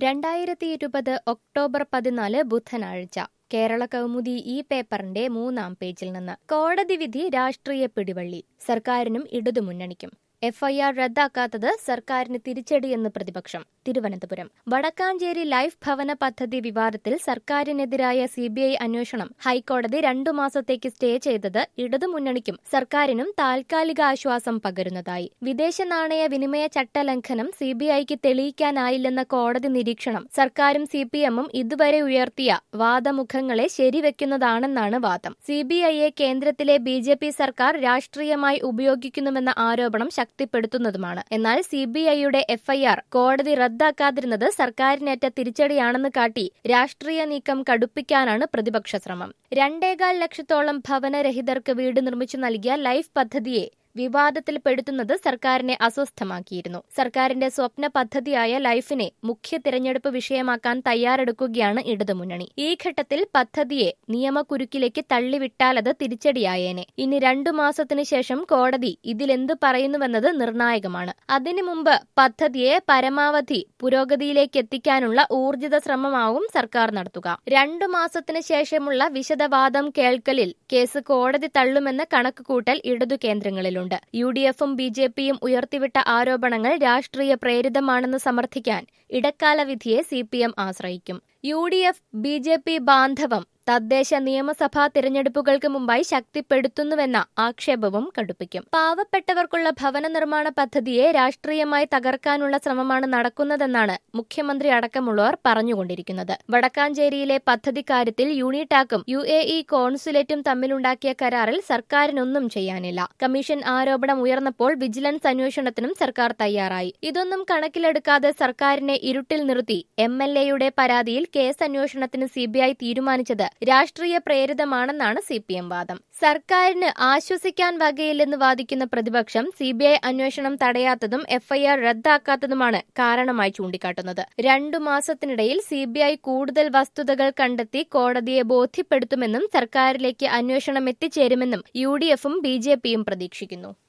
രണ്ടായിരത്തി ഇരുപത് ഒക്ടോബർ പതിനാല് ബുധനാഴ്ച കേരള കൗമുദി ഈ പേപ്പറിന്റെ മൂന്നാം പേജിൽ നിന്ന് കോടതി വിധി രാഷ്ട്രീയ പിടിവള്ളി സർക്കാരിനും ഇടതുമുന്നണിക്കും എഫ്ഐആർ റദ്ദാക്കാത്തത് സർക്കാരിന് തിരിച്ചടിയെന്ന് പ്രതിപക്ഷം തിരുവനന്തപുരം വടക്കാഞ്ചേരി ലൈഫ് ഭവന പദ്ധതി വിവാദത്തിൽ സർക്കാരിനെതിരായ സിബിഐ അന്വേഷണം ഹൈക്കോടതി രണ്ടു മാസത്തേക്ക് സ്റ്റേ ചെയ്തത് ഇടതുമുന്നണിക്കും സർക്കാരിനും താൽക്കാലിക ആശ്വാസം പകരുന്നതായി വിദേശ നാണയ വിനിമയ ചട്ടലംഘനം സിബിഐക്ക് തെളിയിക്കാനായില്ലെന്ന കോടതി നിരീക്ഷണം സർക്കാരും സിപിഎമ്മും ഇതുവരെ ഉയർത്തിയ വാദമുഖങ്ങളെ ശരിവെക്കുന്നതാണെന്നാണ് വാദം സിബിഐയെ കേന്ദ്രത്തിലെ ബി ജെ പി സർക്കാർ രാഷ്ട്രീയമായി ഉപയോഗിക്കുന്നുവെന്ന ആരോപണം ശക്തിപ്പെടുത്തുന്നതുമാണ് എന്നാൽ സിബിഐയുടെ എഫ്ഐആർ കോടതി റദ്ദാക്കാതിരുന്നത് സർക്കാരിനേറ്റ തിരിച്ചടിയാണെന്ന് കാട്ടി രാഷ്ട്രീയ നീക്കം കടുപ്പിക്കാനാണ് പ്രതിപക്ഷ ശ്രമം രണ്ടേകാൽ ലക്ഷത്തോളം ഭവനരഹിതർക്ക് വീട് നിർമ്മിച്ചു നൽകിയ ലൈഫ് പദ്ധതിയെ വിവാദത്തിൽപ്പെടുത്തുന്നത് സർക്കാരിനെ അസ്വസ്ഥമാക്കിയിരുന്നു സർക്കാരിന്റെ സ്വപ്ന പദ്ധതിയായ ലൈഫിനെ മുഖ്യ തിരഞ്ഞെടുപ്പ് വിഷയമാക്കാൻ തയ്യാറെടുക്കുകയാണ് ഇടതുമുന്നണി ഈ ഘട്ടത്തിൽ പദ്ധതിയെ നിയമക്കുരുക്കിലേക്ക് തള്ളിവിട്ടാൽ അത് തിരിച്ചടിയായേനെ ഇനി രണ്ടു മാസത്തിനു ശേഷം കോടതി ഇതിലെന്ത് പറയുന്നുവെന്നത് നിർണായകമാണ് അതിനു മുമ്പ് പദ്ധതിയെ പരമാവധി പുരോഗതിയിലേക്ക് എത്തിക്കാനുള്ള ഊർജിത ശ്രമമാവും സർക്കാർ നടത്തുക രണ്ടു മാസത്തിനു ശേഷമുള്ള വിശദവാദം കേൾക്കലിൽ കേസ് കോടതി തള്ളുമെന്ന കണക്കുകൂട്ടൽ ഇടതു കേന്ദ്രങ്ങളിലുണ്ട് യു ഡി എഫും ബി ജെ പിയും ഉയർത്തിവിട്ട ആരോപണങ്ങൾ രാഷ്ട്രീയ പ്രേരിതമാണെന്ന് സമർത്ഥിക്കാൻ ഇടക്കാല വിധിയെ സി പി എം ആശ്രയിക്കും U D F B J P ബാന്ധവം തദ്ദേശ നിയമസഭാ തിരഞ്ഞെടുപ്പുകൾക്ക് മുമ്പായി ശക്തിപ്പെടുത്തുന്നുവെന്ന ആക്ഷേപവും കടുപ്പിക്കും പാവപ്പെട്ടവർക്കുള്ള ഭവന നിർമ്മാണ പദ്ധതിയെ രാഷ്ട്രീയമായി തകർക്കാനുള്ള ശ്രമമാണ് നടക്കുന്നതെന്നാണ് മുഖ്യമന്ത്രി അടക്കമുള്ളവർ പറഞ്ഞുകൊണ്ടിരിക്കുന്നത് വടക്കാഞ്ചേരിയിലെ പദ്ധതി കാര്യത്തിൽ യൂണിടാക്കും യു എ ഇ കോൺസുലേറ്റും തമ്മിലുണ്ടാക്കിയ കരാറിൽ സർക്കാരിനൊന്നും ചെയ്യാനില്ല കമ്മീഷൻ ആരോപണം ഉയർന്നപ്പോൾ വിജിലൻസ് അന്വേഷണത്തിനും സർക്കാർ തയ്യാറായി ഇതൊന്നും കണക്കിലെടുക്കാതെ സർക്കാരിനെ ഇരുട്ടിൽ നിർത്തി എം എൽ എയുടെ പരാതിയിൽ കേസ് അന്വേഷണത്തിന് സിബിഐ തീരുമാനിച്ചത് രാഷ്ട്രീയ പ്രേരിതമാണെന്നാണ് സി പി എം വാദം സർക്കാരിന് ആശ്വസിക്കാൻ വകയില്ലെന്ന് വാദിക്കുന്ന പ്രതിപക്ഷം സിബിഐ അന്വേഷണം തടയാത്തതും എഫ്ഐആർ റദ്ദാക്കാത്തതുമാണ് കാരണമായി ചൂണ്ടിക്കാട്ടുന്നത് രണ്ടു മാസത്തിനിടയിൽ സിബിഐ കൂടുതൽ വസ്തുതകൾ കണ്ടെത്തി കോടതിയെ ബോധ്യപ്പെടുത്തുമെന്നും സർക്കാരിലേക്ക് അന്വേഷണം എത്തിച്ചേരുമെന്നും യു ഡി എഫും ബി ജെ പിയും പ്രതീക്ഷിക്കുന്നു